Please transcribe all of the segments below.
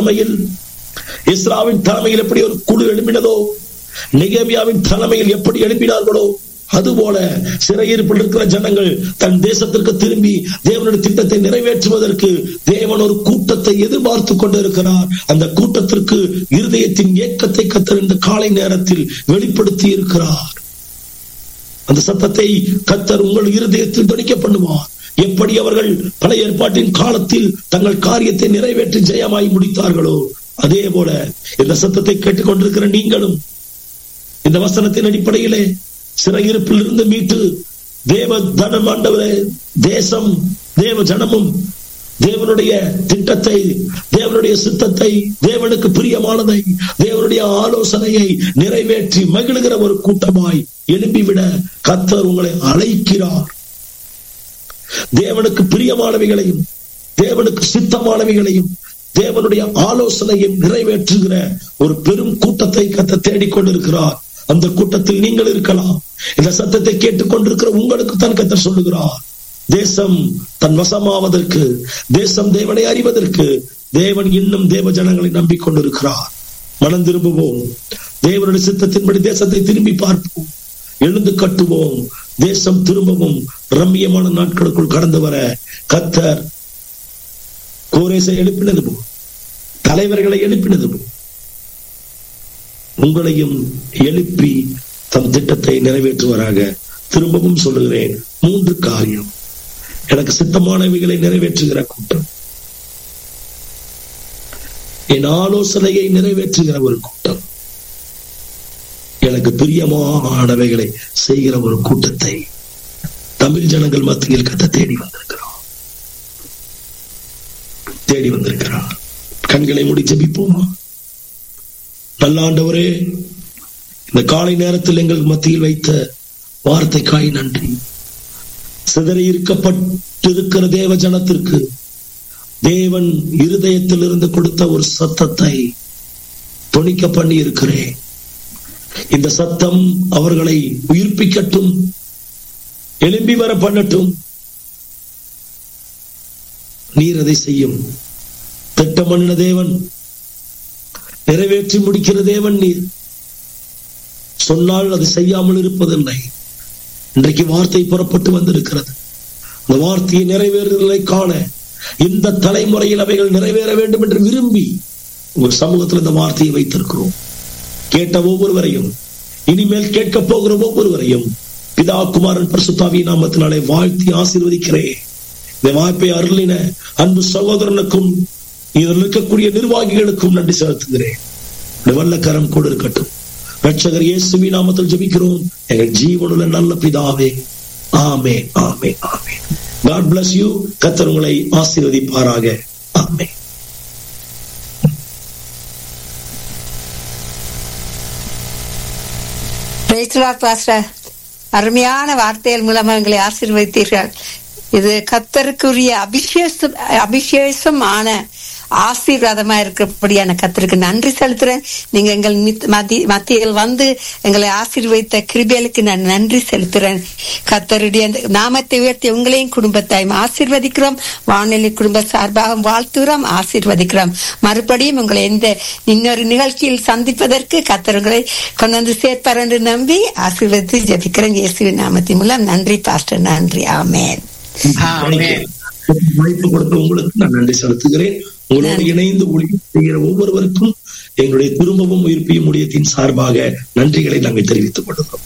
தலைமையில் இஸ்ராவின் தலைமையில் எப்படி ஒரு குழு எழுப்பினதோ நிகேமியாவின் தலைமையில் எப்படி எழுப்பினார்களோ அதுபோல சிறையிருப்பில் இருக்கிற ஜனங்கள் தன் தேசத்திற்கு திரும்பி தேவனுடைய திட்டத்தை நிறைவேற்றுவதற்கு தேவன் ஒரு கூட்டத்தை எதிர்பார்த்து கொண்டிருக்கிறார் அந்த கூட்டத்திற்கு இருதயத்தின் ஏக்கத்தை கத்தர் இந்த காலை நேரத்தில் வெளிப்படுத்தி இருக்கிறார் அந்த சத்தத்தை கத்தர் உங்கள் இருதயத்தில் துணிக்க பண்ணுவார் எப்படி அவர்கள் பழைய ஏற்பாட்டின் காலத்தில் தங்கள் காரியத்தை நிறைவேற்றி ஜெயமாய் முடித்தார்களோ அதே போல இந்த சத்தத்தை கேட்டுக்கொண்டிருக்கிற நீங்களும் இந்த வசனத்தின் அடிப்படையிலே சிறையிருப்பில் இருந்து மீட்டு தேவ தனம் ஆண்டவரே தேசம் தேவ ஜனமும் தேவனுடைய திட்டத்தை தேவனுடைய சித்தத்தை தேவனுக்கு பிரியமானதை தேவனுடைய ஆலோசனையை நிறைவேற்றி மகிழுகிற ஒரு கூட்டமாய் எழுப்பிவிட கத்தர் உங்களை அழைக்கிறார் தேவனுக்கு பிரியமானவைகளையும் தேவனுக்கு சித்தமானவைகளையும் தேவனுடைய ஆலோசனையை நிறைவேற்றுகிற ஒரு பெரும் கூட்டத்தை கத்த தேடிக்கொண்டிருக்கிறார் அந்த கூட்டத்தில் நீங்கள் இருக்கலாம் இந்த சத்தத்தை கேட்டுக்கொண்டிருக்கிற உங்களுக்கு தான் கத்த சொல்லுகிறார் தேசம் தன் வசமாவதற்கு தேசம் தேவனை அறிவதற்கு தேவன் இன்னும் தேவ ஜனங்களை நம்பிக்கொண்டிருக்கிறார் மனம் திரும்புவோம் தேவனுடைய சித்தத்தின்படி தேசத்தை திரும்பி பார்ப்போம் எழுந்து கட்டுவோம் தேசம் திரும்பவும் ரம்மியமான நாட்களுக்குள் கடந்து வர கத்தர் கோரேசை எழுப்பினது போ தலைவர்களை எழுப்பினது போ உங்களையும் எழுப்பி தம் திட்டத்தை நிறைவேற்றுவராக திரும்பவும் சொல்லுகிறேன் மூன்று காரியம் எனக்கு சித்தமானவைகளை நிறைவேற்றுகிற கூட்டம் என் ஆலோசனையை நிறைவேற்றுகிற ஒரு கூட்டம் எனக்கு பிரியமானவைகளை செய்கிற ஒரு கூட்டத்தை தமிழ் ஜனங்கள் மத்தியில் கத்த தேடி வந்திருக்கிறோம் தேடி வந்திருக்கிறார் கண்களை மூடி ஜெபிப்போமா நல்லாண்டவரே இந்த காலை நேரத்தில் எங்கள் மத்தியில் வைத்த வார்த்தைக்காய் நன்றி சிதறி இருக்கப்பட்டிருக்கிற தேவ ஜனத்திற்கு தேவன் இருதயத்தில் இருந்து கொடுத்த ஒரு சத்தத்தை துணிக்க பண்ணி இருக்கிறேன் இந்த சத்தம் அவர்களை உயிர்ப்பிக்கட்டும் எழும்பி வர பண்ணட்டும் நீர் அதை செய்யும் திட்டம் பண்ணின தேவன் நிறைவேற்றி முடிக்கிற தேவன் நீர் சொன்னால் அது செய்யாமல் இருப்பதில்லை இன்றைக்கு வார்த்தை புறப்பட்டு வந்திருக்கிறது அந்த வார்த்தையை நிறைவேறுதலை காண இந்த தலைமுறையில் அவைகள் நிறைவேற வேண்டும் என்று விரும்பி ஒரு சமூகத்தில் இந்த வார்த்தையை வைத்திருக்கிறோம் கேட்ட ஒவ்வொருவரையும் இனிமேல் கேட்க போகிற ஒவ்வொருவரையும் பிதா குமாரன் பரிசுத்தாவி நாமத்தினாலே வாழ்த்தி ஆசீர்வதிக்கிறேன் இந்த வாய்ப்பை அருளின அன்பு சகோதரனுக்கும் இதில் இருக்கக்கூடிய நிர்வாகிகளுக்கும் நன்றி செலுத்துகிறேன் வல்லக்கரம் கூட இருக்கட்டும் ரட்சகர் இயேசுவி நாமத்தில் ஜபிக்கிறோம் எங்கள் ஜீவனுள்ள நல்ல பிதாவே ஆமே ஆமே ஆமே காட் பிளஸ் யூ கத்தர் உங்களை ஆசீர்வதிப்பாராக ஆமே அருமையான வார்த்தைகள் மூலமாக எங்களை ஆசீர்வதித்தீர்கள் இது கத்தருக்குரிய அபிஷேசம் அபிஷேசமான ஆசீர்வாதமா இருக்கிறபடியான கத்தருக்கு நன்றி செலுத்துறேன் நீங்க எங்கள் மத்தியில் வந்து எங்களை ஆசீர்வதித்த கிருபியலுக்கு நான் நன்றி செலுத்துறேன் கத்தருடைய நாமத்தை உயர்த்தி உங்களையும் குடும்பத்தையும் ஆசீர்வதிக்கிறோம் வானொலி குடும்ப சார்பாக வாழ்த்துகிறோம் ஆசீர்வதிக்கிறோம் மறுபடியும் உங்களை எந்த இன்னொரு நிகழ்ச்சியில் சந்திப்பதற்கு கத்தர்களை கொண்டு வந்து சேர்ப்பார் என்று நம்பி ஆசீர்வதித்து ஜபிக்கிறேன் இயேசுவின் நாமத்தின் மூலம் நன்றி பாஸ்டர் நன்றி ஆமேன் வாய்ப்பு கொடுத்த உங்களுக்கு நான் நன்றி செலுத்துகிறேன் உங்களோடு இணைந்து ஊழியம் செய்கிற ஒவ்வொருவருக்கும் எங்களுடைய திரும்பவும் உயிர்ப்பையும் ஊழியத்தின் சார்பாக நன்றிகளை நாங்கள் தெரிவித்துக் கொள்கிறோம்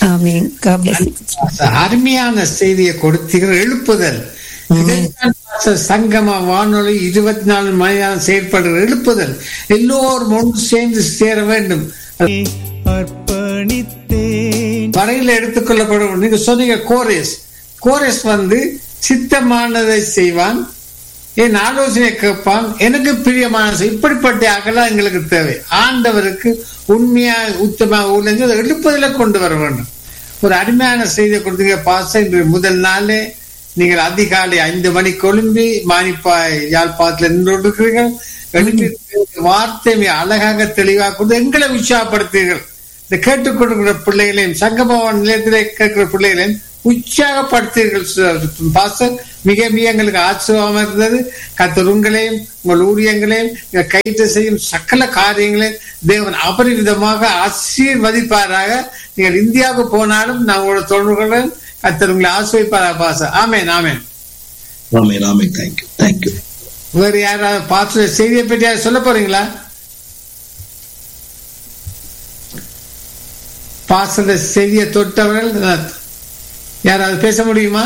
அருமையான செய்தியை கொடுத்தீர்கள் எழுப்புதல் சங்கம வானொலி இருபத்தி நாலு மணி நேரம் செயல்படுற எழுப்புதல் எல்லோரும் ஒன்று சேர்ந்து சேர வேண்டும் வரையில் எடுத்துக்கொள்ளப்படும் நீங்க சொன்னீங்க கோரேஸ் கோரேஸ் வந்து சித்தமானதை செய்வான் என் ஆலோசனை கேட்பான் எனக்கு பிரியமான இப்படிப்பட்ட அகலாம் எங்களுக்கு தேவை ஆண்டவருக்கு உண்மையா உத்தமாக உள்ளது எழுப்புதல கொண்டு வர வேண்டும் ஒரு அருமையான செய்தியை கொடுத்தீங்க பாச இன்று முதல் நாளே நீங்கள் அதிகாலை ஐந்து மணி கொழும்பி மானிப்பாய் யாழ்ப்பாணத்துல நின்று கொண்டிருக்கிறீர்கள் வார்த்தை அழகாக தெளிவாக கொடுத்து எங்களை உற்சாகப்படுத்தீர்கள் இந்த கேட்டுக் கொடுக்கிற பிள்ளைகளையும் சங்கபவன் நிலையத்திலே கேட்கிற பிள்ளைகளையும் உற்சாகப்படுத்தீர்கள் பாஸ்டர் மிக மிக எங்களுக்கு ஆச்சரியமா இருந்தது கத்தர் உங்களையும் உங்கள் ஊழியங்களையும் கைட்டு செய்யும் சகல காரியங்களையும் தேவன் அபரிவிதமாக ஆசீர்வதிப்பாராக நீங்கள் இந்தியாவுக்கு போனாலும் நான் உங்களோட தொடர்புகளும் கத்தர் உங்களை ஆசிர்வதிப்பாராக pastor amen amen amen amen thank you thank you வேறு யாராவது பார்த்து செய்தியை பற்றி யாராவது சொல்ல போறீங்களா பாசல செய்தியை தொட்டவர்கள் யாராவது பேச முடியுமா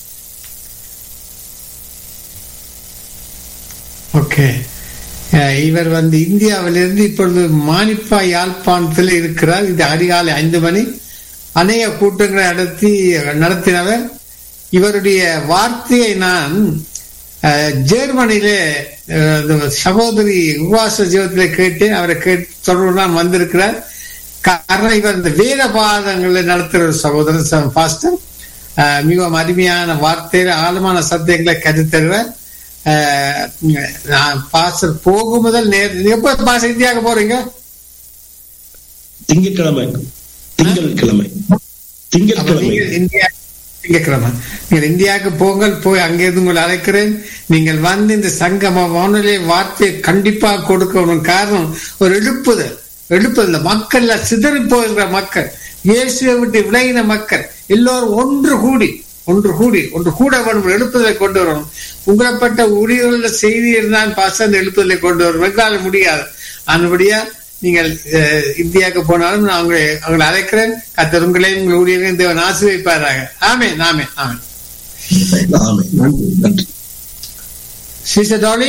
ஓகே இவர் வந்து இந்தியாவிலிருந்து இப்பொழுது மானிப்பா யாழ்ப்பாணத்தில் இருக்கிறார் இது அதிகாலை ஐந்து மணி அநேக கூட்டங்களை நடத்தி நடத்தினவர் இவருடைய வார்த்தையை நான் ஜெர்மனியிலே சகோதரி உபாச ஜீவத்திலே கேட்டு அவரை கேட்டு தொடர்பு தான் வந்திருக்கிறார் காரணம் இவர் இந்த வேத பாதங்களை நடத்துகிற ஒரு சகோதரர் பாஸ்டர் மிகவும் அருமையான வார்த்தையில ஆழமான சத்தியங்களை கருத்தருவர் நான் பாஸ்டர் போகும் முதல் நேர் எப்ப பாஸ்டர் இந்தியாவுக்கு போறீங்க திங்கட்கிழமை திங்கட்கிழமை திங்கட்கிழமை இந்தியா திங்கட்கிழமை நீங்கள் இந்தியாவுக்கு போங்கள் போய் அங்கிருந்து உங்களை அழைக்கிறேன் நீங்கள் வந்து இந்த சங்கம வானொலி வார்த்தையை கண்டிப்பாக கொடுக்கணும் காரணம் ஒரு எழுப்புதல் எழுப்புதல் மக்கள் சிதறி போகிற மக்கள் இயேசுவை விட்டு விலகின மக்கள் எல்லோரும் ஒன்று கூடி ஒன்று கூடி ஒன்று கூட வேணும் எழுப்புதலை கொண்டு வரணும் உங்களப்பட்ட ஊழியர்கள் செய்தி இருந்தால் பாச அந்த எழுப்புதலை கொண்டு வரும் எங்களால் முடியாது அதுபடியா நீங்கள் இந்தியாவுக்கு போனாலும் நான் உங்களை அவங்களை அழைக்கிறேன் கத்தர் உங்களையும் உங்கள் ஊழியர்களையும் தேவன் ஆசிர்வைப்பாராக ஆமே நாமே ஆமே ஆமென் நன்றி நன்றி சிஸ்டர் டாலி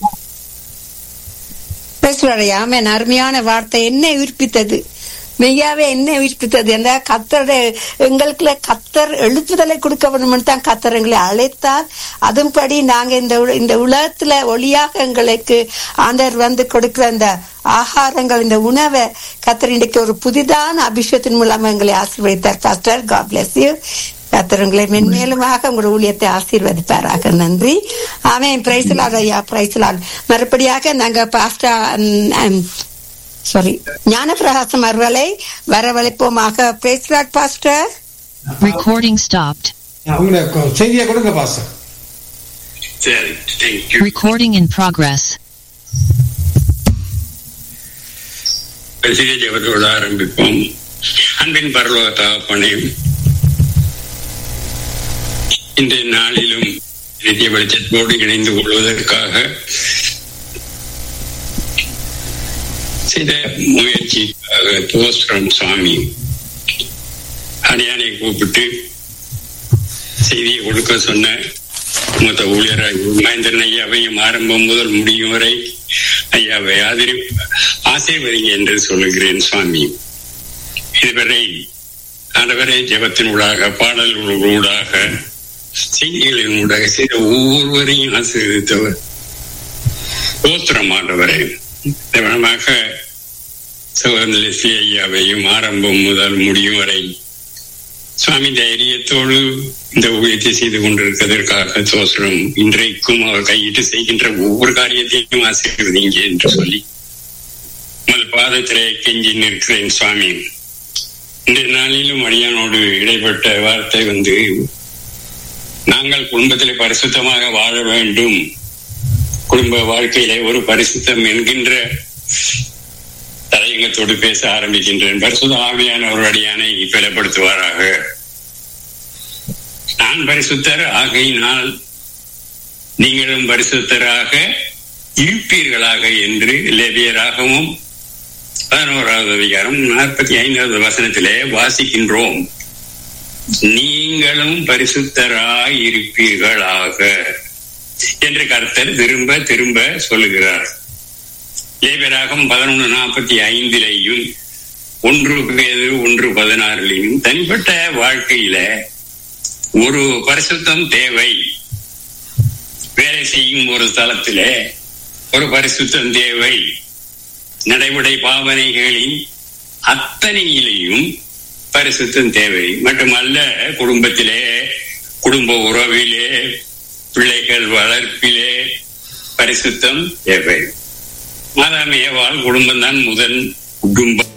பேசுறாரு ஆமென் அருமையான வார்த்தை என்ன உயிர்ப்பித்தது மெய்யாவே என்ன உயிர்ப்பித்தது என்ற கத்தருடைய எங்களுக்குள்ள கத்தர் எழுப்புதலை கொடுக்க வேணும்னு தான் கத்தர் எங்களை அழைத்தார் அதன்படி நாங்க இந்த இந்த உலகத்துல ஒளியாக எங்களுக்கு ஆண்டர் வந்து கொடுக்கிற அந்த ஆகாரங்கள் இந்த உணவை கத்தர் இன்றைக்கு ஒரு புதிதான அபிஷேகத்தின் மூலமா எங்களை ஆசீர்வதித்தார் பாஸ்டர் காட் பிளஸ் யூ கத்தர் உங்களை மென்மேலுமாக உங்களோட ஊழியத்தை ஆசீர்வதிப்பாராக நன்றி அவன் பிரைசலாட் ஐயா பிரைசலாட் மறுபடியாக நாங்க பாஸ்டா சாரி ஞானபிரகாசம் அவர்களை வரவழைப்போமாக பிரைசலாட் பாஸ்டர் Recording stopped. உங்களை செய்தியை கொடுங்க பாஸ்டர் சரி தேங்க்யூ Recording in progress. சிறிய ஜெபத்தோடு ஆரம்பிப்போம் அன்பின் பரலோக தகப்பனே இன்றைய நாளிலும் நிதிய வெளிச்சத்தோடு இணைந்து கொள்வதற்காக செய்த முயற்சிக்காக தோஸ்ரம் சுவாமி அடியானை கூப்பிட்டு செய்தியை கொடுக்க சொன்ன மொத்த ஊழியராக மகேந்திரன் ஐயாவையும் ஆரம்பம் முதல் முடியும் வரை ஐயாவை ஆதரி ஆசீர்வதிங்க என்று சொல்லுகிறேன் சுவாமி இதுவரை ஆண்டவரை ஜெபத்தின் ஊடாக பாடல்கள் ஊடாக செய்திகளின் ஊடாக செய்த ஒவ்வொருவரையும் ஆசீர்வதித்தவர் கோத்திரம் ஆண்டவரை நிவனமாக சகோதர ஐயாவையும் ஆரம்பம் முதல் முடியும் வரை சுவாமி தைரியத்தோடு இந்த ஊழியத்தை செய்து கொண்டிருப்பதற்காக தோசரம் இன்றைக்கும் அவர் கையிட்டு செய்கின்ற ஒவ்வொரு காரியத்தையும் ஆசீர்வதிங்க என்று சொல்லி உங்கள் பாதத்திலே கெஞ்சி நிற்கிறேன் சுவாமி இன்றைய நாளிலும் அடியானோடு இடைப்பட்ட வார்த்தை வந்து நாங்கள் குடும்பத்திலே பரிசுத்தமாக வாழ வேண்டும் குடும்ப வாழ்க்கையிலே ஒரு பரிசுத்தம் என்கின்ற தலையங்கத்தோடு பேச ஆரம்பிக்கின்றேன் பரிசுத்த ஆவியான ஒரு அடியானை பலப்படுத்துவாராக நான் பரிசுத்தர் ஆகையினால் நீங்களும் பரிசுத்தராக இருப்பீர்களாக என்று லேபியராகவும் பதினோராவது அதிகாரம் நாற்பத்தி ஐந்தாவது வசனத்திலே வாசிக்கின்றோம் நீங்களும் பரிசுத்தராய் இருப்பீர்களாக என்று கர்த்தர் திரும்ப திரும்ப சொல்லுகிறார் லேபராகம் பதினொன்று நாற்பத்தி ஐந்திலேயும் ஒன்று பேரு ஒன்று பதினாறுலையும் தனிப்பட்ட வாழ்க்கையில ஒரு பரிசுத்தம் தேவை வேலை செய்யும் ஒரு தளத்திலே ஒரு பரிசுத்தம் தேவை நடைமுறை பாவனைகளின் அத்தனையிலையும் பரிசுத்தம் தேவை மட்டுமல்ல குடும்பத்திலே குடும்ப உறவிலே பிள்ளைகள் வளர்ப்பிலே பரிசுத்தம் தேவை மாதாம் ஏவாள் குடும்பம் தான் முதல் குடும்பம்